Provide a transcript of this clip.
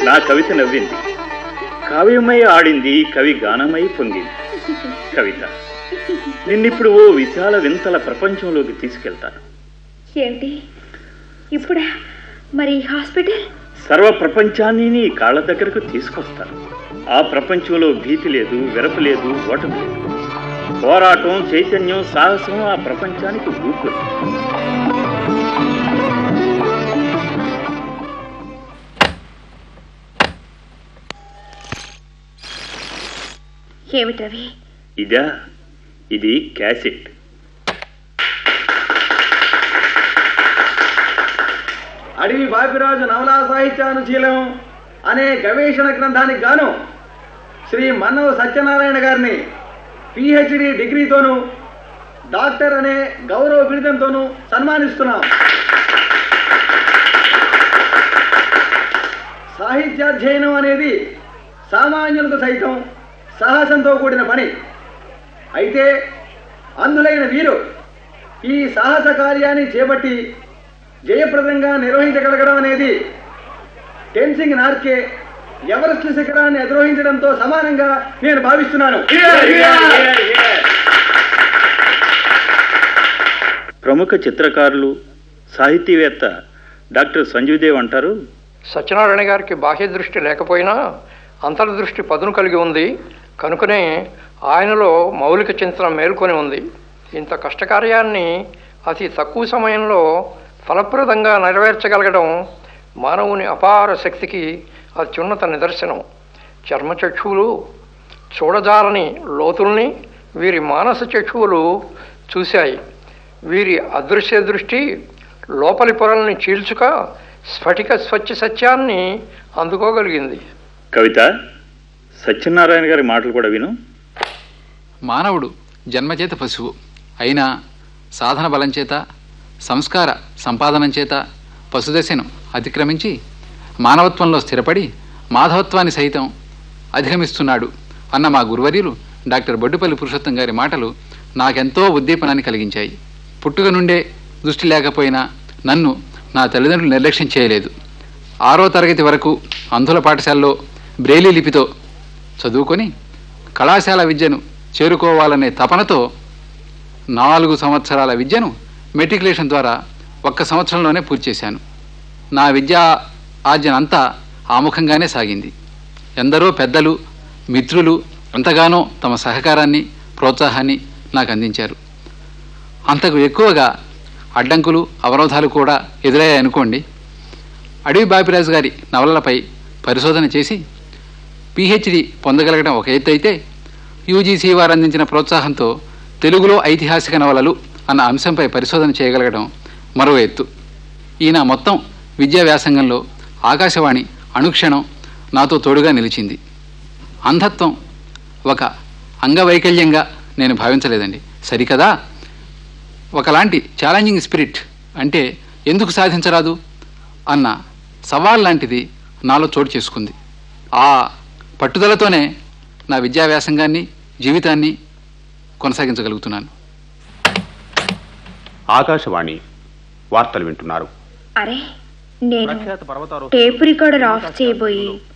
నా కవిత నవ్వింది కావ్యమై ఆడింది కవి గానమై పొంగింది కవిత నిన్నిప్పుడు ఓ విశాల వింతల ప్రపంచంలోకి తీసుకెళ్తాను ఏమిటి ఇప్పుడా మరి హాస్పిటల్ సర్వ ప్రపంచాన్ని నీ కాళ్ళ దగ్గరకు తీసుకొస్తాను ఆ ప్రపంచంలో భీతి లేదు వెరపు లేదు ఓటమి లేదు పోరాటం చైతన్యం సాహసం ఆ ప్రపంచానికి ఊపిరి ఏమిటవి ఇదా ఇది క్యాసెట్ అడవి బాపిరాజు నవలా సాహిత్యానుశీలం అనే గవేషణ గ్రంథానికి గాను శ్రీ మన్నవ సత్యనారాయణ గారిని పిహెచ్డి డిగ్రీతోనూ డాక్టర్ అనే గౌరవ బిరుదంతోనూ సన్మానిస్తున్నాం సాహిత్యాధ్యయనం అనేది సామాన్యులకు సైతం సాహసంతో కూడిన పని అయితే అందులైన వీరు ఈ సాహస కార్యాన్ని చేపట్టి జయప్రదంగా నిర్వహించగలగడం అనేది టెన్సింగ్ నార్కే ఎవరెస్ట్ శిఖరాన్ని అధిరోహించడంతో సమానంగా నేను భావిస్తున్నాను ప్రముఖ చిత్రకారులు సాహితీవేత్త డాక్టర్ సంజీవ్ దేవ్ అంటారు సత్యనారాయణ గారికి బాహ్య దృష్టి లేకపోయినా అంతర్దృష్టి పదును కలిగి ఉంది కనుకనే ఆయనలో మౌలిక చింతన మేల్కొని ఉంది ఇంత కష్టకార్యాన్ని అతి తక్కువ సమయంలో ఫలప్రదంగా నెరవేర్చగలగడం మానవుని అపార శక్తికి అత్యున్నత నిదర్శనం చర్మచక్షువులు చూడజాలని లోతుల్ని వీరి మానస చక్షువులు చూశాయి వీరి అదృశ్య దృష్టి లోపలి పొరల్ని చీల్చుక స్ఫటిక స్వచ్ఛ సత్యాన్ని అందుకోగలిగింది కవిత సత్యనారాయణ గారి మాటలు కూడా విను మానవుడు జన్మచేత పశువు అయినా సాధన బలం చేత సంస్కార సంపాదనం చేత పశుదశను అతిక్రమించి మానవత్వంలో స్థిరపడి మాధవత్వాన్ని సైతం అధిగమిస్తున్నాడు అన్న మా గురువర్యులు డాక్టర్ బొడ్డుపల్లి పురుషోత్తం గారి మాటలు నాకెంతో ఉద్దీపనాన్ని కలిగించాయి పుట్టుక నుండే దృష్టి లేకపోయినా నన్ను నా తల్లిదండ్రులు నిర్లక్ష్యం చేయలేదు ఆరో తరగతి వరకు అంధుల పాఠశాలలో బ్రెయిలీ లిపితో చదువుకొని కళాశాల విద్యను చేరుకోవాలనే తపనతో నాలుగు సంవత్సరాల విద్యను మెట్రికులేషన్ ద్వారా ఒక్క సంవత్సరంలోనే పూర్తి చేశాను నా విద్యా ఆర్జన అంతా ఆముఖంగానే సాగింది ఎందరో పెద్దలు మిత్రులు ఎంతగానో తమ సహకారాన్ని ప్రోత్సాహాన్ని నాకు అందించారు అంతకు ఎక్కువగా అడ్డంకులు అవరోధాలు కూడా ఎదురయ్యాయనుకోండి అడవి బాపిరాజు గారి నవలలపై పరిశోధన చేసి పిహెచ్డి పొందగలగడం ఒక ఎత్తు అయితే యూజీసీ వారు అందించిన ప్రోత్సాహంతో తెలుగులో ఐతిహాసిక నవలలు అన్న అంశంపై పరిశోధన చేయగలగడం మరో ఎత్తు ఈయన మొత్తం విద్యా వ్యాసంగంలో ఆకాశవాణి అనుక్షణం నాతో తోడుగా నిలిచింది అంధత్వం ఒక అంగవైకల్యంగా నేను భావించలేదండి సరికదా ఒకలాంటి ఛాలెంజింగ్ స్పిరిట్ అంటే ఎందుకు సాధించరాదు అన్న సవాల్ లాంటిది నాలో చోటు చేసుకుంది ఆ పట్టుదలతోనే నా విద్యా వ్యాసంగాన్ని జీవితాన్ని కొనసాగించగలుగుతున్నాను ఆకాశవాణి వార్తలు వింటున్నారు అరే నేను ప్రఖ్యాత పర్వతారోహి టేప్ రికార్డర్ ఆఫ్ చేయబోయి